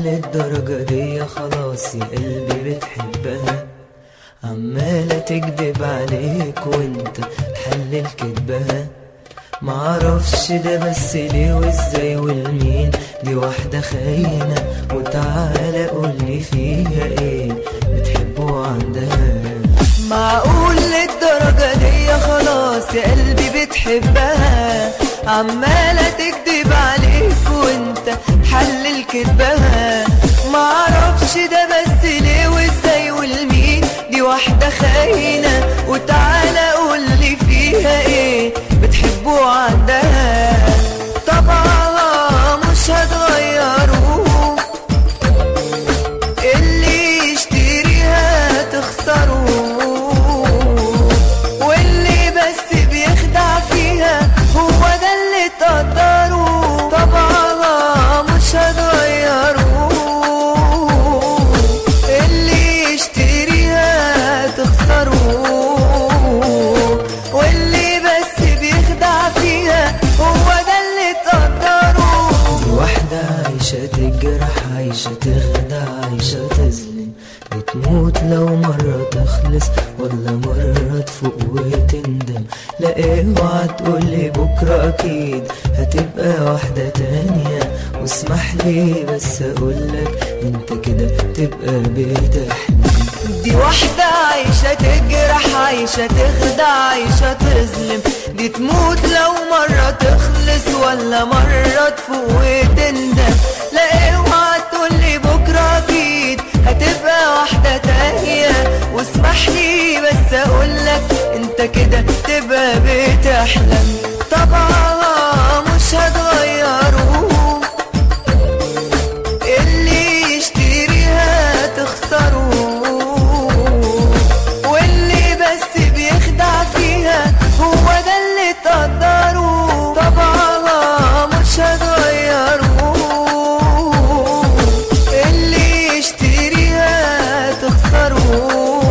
للدرجة دي خلاص يا قلبي بتحبها عمالة تكدب عليك وانت تحلل كدبها معرفش ده بس ليه وازاي والمين دي واحدة خاينة وتعالى قولي فيها ايه بتحبه عندها معقول للدرجة دي خلاص يا قلبي بتحبها عمالة تكدب عليك وانت تحلل كدبها معرفش ده بس ليه وازاي والمين دي واحدة خاينة وتعالى قولي فيها ايه بتحبه عندها طبعا مش هتغيروه اللي يشتريها تخسره واللي بس بيخدع فيها هو ده اللي تقدره طبعا مش هتغيروه اللي يشتريها تخسره واللي بس بيخدع فيها هو ده اللي تقدره دي واحدة عايشة تجرح عايشة تخدع عايشة تظلم بتموت لو مرة تخلص ولا مرة تفوق وتندم لا اوعى تقولي بكرة اكيد هتبقى واحدة تانية واسمح لي بس اقولك انت كده تبقى بتحلم دي واحدة عايشة تجرح عايشة تخدع عايشة تظلم دي تموت لو مرة تخلص ولا مرة تفوق وتندم لا اوعى تقولي بكرة اكيد هتبقى واحدة تانية واسمح لي بس اقولك انت كده تبقى بتحلم طبعا مش هتغيروه اللي يشتريها تخسره واللي بس بيخدع فيها هو ده اللي تقدره طبعا مش هتغيروه اللي يشتريها تخسره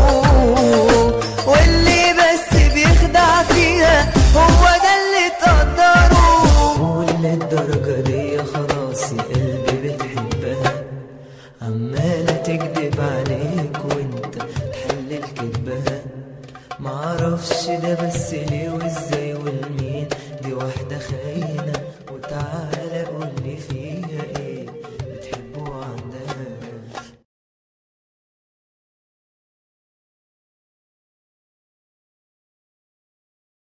واللي بس بيخدع فيها هو ده اللي تقدره وللدرجة دي خلاص يا قلبي بتحبها عمالة تكدب عليك وانت تحلل كدبها معرفش ده بس ليه وازاي والمين دي واحدة خاينة